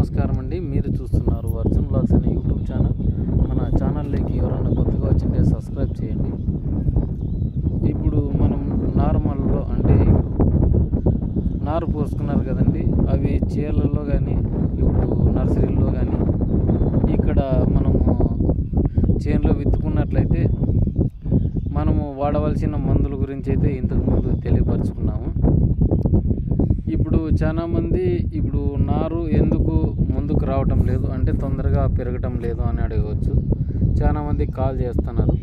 నమస్కారం అండి మీరు చూస్తున్నారు అర్జున్ బ్లాగ్స్ అనే యూట్యూబ్ ఛానల్ మన ఛానల్లోకి ఎవరైనా కొత్తగా వచ్చింటే సబ్స్క్రైబ్ చేయండి ఇప్పుడు మనం నార్మల్లో అంటే ఇప్పుడు నారు పోసుకున్నారు కదండి అవి చీరలలో కానీ ఇప్పుడు నర్సరీల్లో కానీ ఇక్కడ మనము చేనులో విత్తుకున్నట్లయితే మనము వాడవలసిన మందుల గురించి అయితే ఇంతకుముందు తెలియపరుచుకున్నాము ఇప్పుడు చాలా మంది ఇప్పుడు నారు ఎందుకు ముందుకు రావటం లేదు అంటే తొందరగా పెరగటం లేదు అని అడగవచ్చు చాలా మంది కాల్ చేస్తున్నారు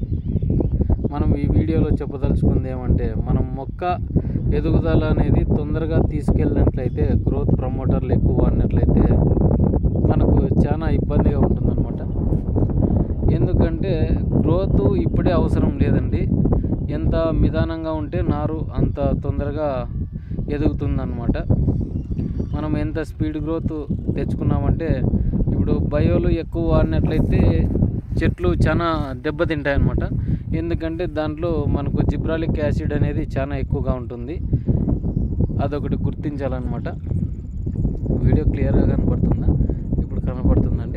మనం ఈ వీడియోలో చెప్పదలుచుకుంది ఏమంటే మనం మొక్క ఎదుగుదల అనేది తొందరగా తీసుకెళ్ళినట్లయితే గ్రోత్ ప్రమోటర్లు ఎక్కువ వాడినట్లయితే మనకు చాలా ఇబ్బందిగా ఉంటుందన్నమాట ఎందుకంటే గ్రోత్ ఇప్పుడే అవసరం లేదండి ఎంత నిదానంగా ఉంటే నారు అంత తొందరగా ఎదుగుతుందన్నమాట మనం ఎంత స్పీడ్ గ్రోత్ తెచ్చుకున్నామంటే ఇప్పుడు బయోలు ఎక్కువ వాడినట్లయితే చెట్లు చాలా దెబ్బతింటాయి అన్నమాట ఎందుకంటే దాంట్లో మనకు జిబ్రాలిక్ యాసిడ్ అనేది చాలా ఎక్కువగా ఉంటుంది అదొకటి గుర్తించాలన్నమాట వీడియో క్లియర్గా కనపడుతుందా ఇప్పుడు కనపడుతుందండి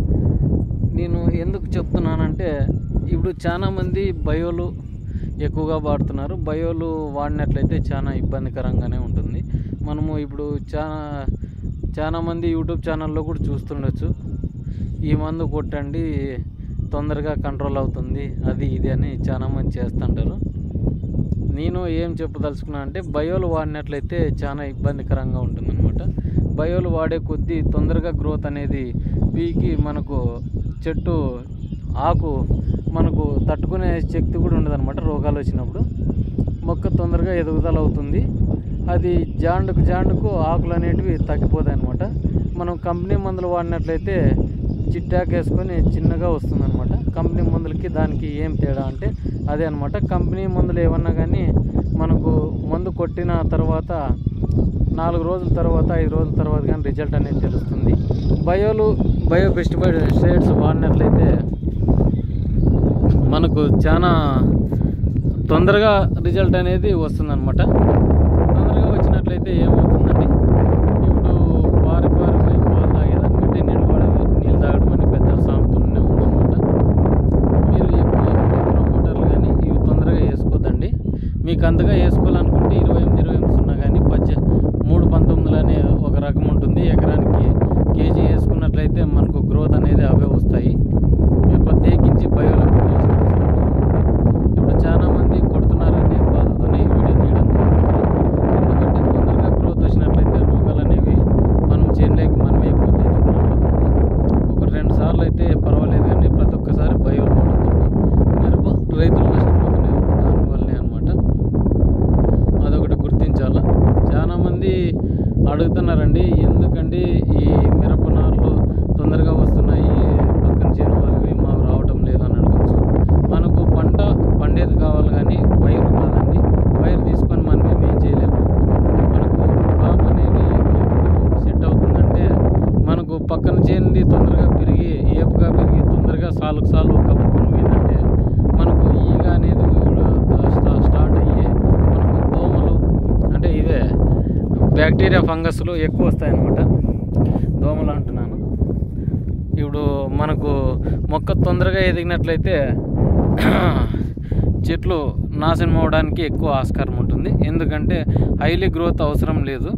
నేను ఎందుకు చెప్తున్నానంటే ఇప్పుడు చాలామంది బయోలు ఎక్కువగా వాడుతున్నారు బయోలు వాడినట్లయితే చాలా ఇబ్బందికరంగానే ఉంటుంది మనము ఇప్పుడు చాలా చాలా మంది యూట్యూబ్ ఛానల్లో కూడా చూస్తుండొచ్చు ఈ మందు కొట్టండి తొందరగా కంట్రోల్ అవుతుంది అది ఇది అని చాలా మంది చేస్తుంటారు నేను ఏం చెప్పదలుచుకున్నా అంటే బయోలు వాడినట్లయితే చాలా ఇబ్బందికరంగా ఉంటుందన్నమాట బయోలు వాడే కొద్దీ తొందరగా గ్రోత్ అనేది పీకి మనకు చెట్టు ఆకు మనకు తట్టుకునే శక్తి కూడా ఉండదన్నమాట రోగాలు వచ్చినప్పుడు మొక్క తొందరగా ఎదుగుదల అవుతుంది అది జాండుకు జాండుకు ఆకులు అనేటివి తగ్గిపోతాయి అన్నమాట మనం కంపెనీ మందులు వాడినట్లయితే చిట్టాకు వేసుకొని చిన్నగా వస్తుందన్నమాట కంపెనీ మందులకి దానికి ఏం తేడా అంటే అదే అనమాట కంపెనీ మందులు ఏమన్నా కానీ మనకు మందు కొట్టిన తర్వాత నాలుగు రోజుల తర్వాత ఐదు రోజుల తర్వాత కానీ రిజల్ట్ అనేది తెలుస్తుంది బయోలు బయో పెస్టిసైడ్ షేడ్స్ వాడినట్లయితే మనకు చాలా తొందరగా రిజల్ట్ అనేది వస్తుందన్నమాట తొందరగా వచ్చినట్లయితే ఏమవుతుందండి ఇప్పుడు పారి పారి పోయి పాలు తాగేదానికంటే నిలబడ నీళ్ళు తాగడం అని పెద్ద సామెతనే ఉందన్నమాట మీరు ఎక్కువ ప్రమోటర్లు కానీ ఇవి తొందరగా వేసుకోద్దండి మీకు అంతగా వేసుకోవాలనుకుంటే ఇరవై ఎనిమిది ఇరవై ఎనిమిది సున్నా కానీ పద్దె మూడు పంతొమ్మిదిలు అనే ఒక రకం ఉంటుంది ఎకరానికి కేజీ వేసుకున్నట్లయితే మనకు గ్రోత్ అనేది అవే వస్తాయి మీరు ప్రత్యేకించి బయోలో పెట్టాల్సిన అవసరం లేదు. ఇప్పుడు చాలా మంది కొడుతున్నారనే బాధతోనే ఈ వీడియో తీయడం జరుగుతుంది ఎందుకంటే తొందరగా గ్రోత్ వచ్చినట్లయితే రోగాలు అనేవి మనం చేయలేక మనమే ఎక్కువ తెచ్చుకున్నట్లు అవుతుంది ఒక రెండు సార్లు అయితే పర్వాలేదు కానీ ప్రతి ఒక్కసారి బయోలు వాడుతుంది మిరప రైతులు నష్టపోతున్నారు దానివల్లనే అనమాట అదొకటి గుర్తించాలా చాలా మంది అడుగుతున్నారండి ఎందుకండి ఈ మిరప నారులు తొందరగా వస్తున్నాయి పక్కన చేను అవి మాకు రావటం లేదు అని అడగచ్చు మనకు పంట పండేది కావాలి కానీ పైరు కాదండి పైరు తీసుకొని మనం ఏం చేయలేము మనకు కాపు అనేది ఎప్పుడు సెట్ అవుతుందంటే మనకు పక్కన చేనిది తొందరగా పెరిగి ఏపుగా పెరిగి తొందరగా సాలుకు సాలు కప్పుకొని పోయిందంటే మనకు ఈగ అనేది కూడా స్టా- స్టార్ట్ అయ్యి మనకు దోమలు అంటే ఇదే బ్యాక్టీరియా ఫంగస్లు ఎక్కువ వస్తాయన్నమాట దోమలు అంటున్నాను ఇప్పుడు మనకు మొక్క తొందరగా ఎదిగినట్లయితే చెట్లు నాశనం అవడానికి ఎక్కువ ఆస్కారం ఉంటుంది ఎందుకంటే హైలీ గ్రోత్ అవసరం లేదు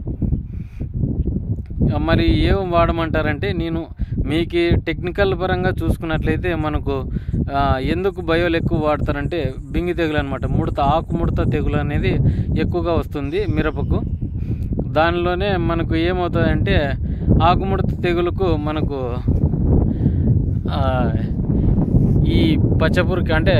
మరి ఏం వాడమంటారంటే నేను మీకు టెక్నికల్ పరంగా చూసుకున్నట్లయితే మనకు ఆ, ఎందుకు బయోలు ఎక్కువ వాడతారంటే బింగి తెగులు అనమాట ముడత ఆకు ముడత తెగులు అనేది ఎక్కువగా వస్తుంది మిరపకు దానిలోనే మనకు ఏమవుతుందంటే ఆకుముడత తెగులుకు మనకు ఆ, ఈ పచ్చపురికి అంటే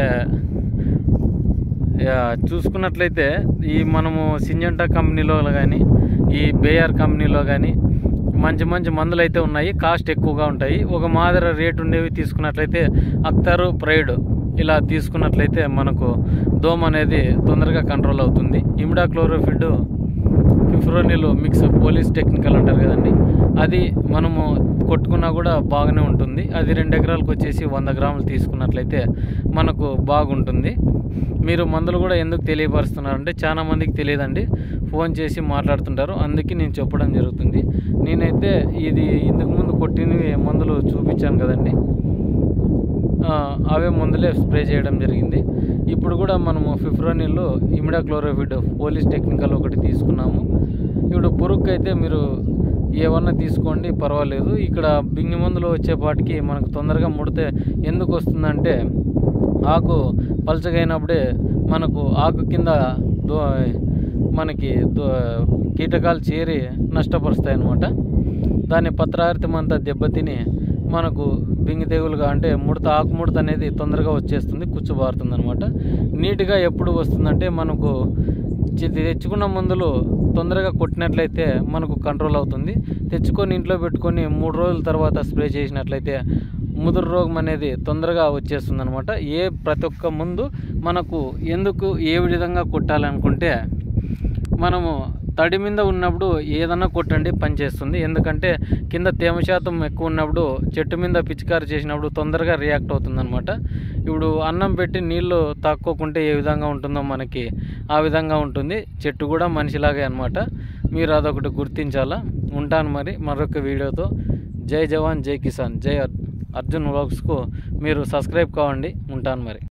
ఆ, చూసుకున్నట్లయితే ఈ మనము సింజంటా కంపెనీలో కానీ ఈ బేఆర్ కంపెనీలో కానీ మంచి మంచి మందులు అయితే ఉన్నాయి కాస్ట్ ఎక్కువగా ఉంటాయి ఒక మాదిరి రేట్ ఉండేవి తీసుకున్నట్లయితే అక్తరు ప్రైడ్ ఇలా తీసుకున్నట్లయితే మనకు దోమ అనేది తొందరగా కంట్రోల్ అవుతుంది imidacloprid fipronil mix police technical అంటారు కదండి అది మనము కొట్టుకున్నా కూడా బాగానే ఉంటుంది అది రెండు ఎకరాలకు వచ్చేసి వంద గ్రాములు తీసుకున్నట్లయితే మనకు బాగుంటుంది మీరు మందులు కూడా ఎందుకు తెలియపరుస్తున్నారంటే చాలా మందికి తెలియదండి ఫోన్ చేసి మాట్లాడుతుంటారు అందుకే నేను చెప్పడం జరుగుతుంది నేనైతే ఇది ఇంతకుముందు కొట్టినవి మందులు చూపించాను కదండి ఆ, అవే మందులే స్ప్రే చేయడం జరిగింది ఇప్పుడు కూడా మనము ఫిఫ్రోనిల్లో ఇమిడాక్లోరోఫిడ్ పోలీస్ టెక్నికల్ ఒకటి తీసుకున్నాము ఇప్పుడు పురుగుకి అయితే మీరు ఏమన్నా తీసుకోండి పర్వాలేదు ఇక్కడ బింగి మందులు వచ్చేపాటికి మనకు తొందరగా ముడితే ఎందుకు వస్తుందంటే ఆకు పలచగైనప్పుడే మనకు ఆకు కింద దో మనకి దో కీటకాలు చేరి నష్టపరుస్తాయి అన్నమాట దాని పత్రహారితం అంతా దెబ్బతిని మనకు బింగి తెగులుగా అంటే ముడత ఆకు ముడత అనేది తొందరగా వచ్చేస్తుంది కుచ్చుబారుతుంది అనమాట నీట్గా ఎప్పుడు వస్తుందంటే మనకు చి- తెచ్చుకున్న మందులు తొందరగా కొట్టినట్లయితే మనకు కంట్రోల్ అవుతుంది తెచ్చుకొని ఇంట్లో పెట్టుకొని మూడు రోజుల తర్వాత స్ప్రే చేసినట్లయితే ముదురు రోగం అనేది తొందరగా వచ్చేస్తుంది అనమాట ఏ ప్రతి ఒక్క ముందు మనకు ఎందుకు ఏ విధంగా కొట్టాలనుకుంటే మనము తడి మీద ఉన్నప్పుడు ఏదన్నా కొట్టండి పనిచేస్తుంది ఎందుకంటే కింద తేమ శాతం ఎక్కువ ఉన్నప్పుడు చెట్టు మీద పిచికారి చేసినప్పుడు తొందరగా రియాక్ట్ అవుతుందన్నమాట ఇప్పుడు అన్నం పెట్టి నీళ్లు తాక్కోకుంటే ఏ విధంగా ఉంటుందో మనకి ఆ విధంగా ఉంటుంది చెట్టు కూడా మనిషిలాగే అనమాట మీరు అదొకటి గుర్తించాలా ఉంటాను మరి మరొక వీడియోతో జై జవాన్ జై కిసాన్ జై అర్- అర్జున్ వ్లాగ్స్కు మీరు సబ్స్క్రైబ్ కావండి ఉంటాను మరి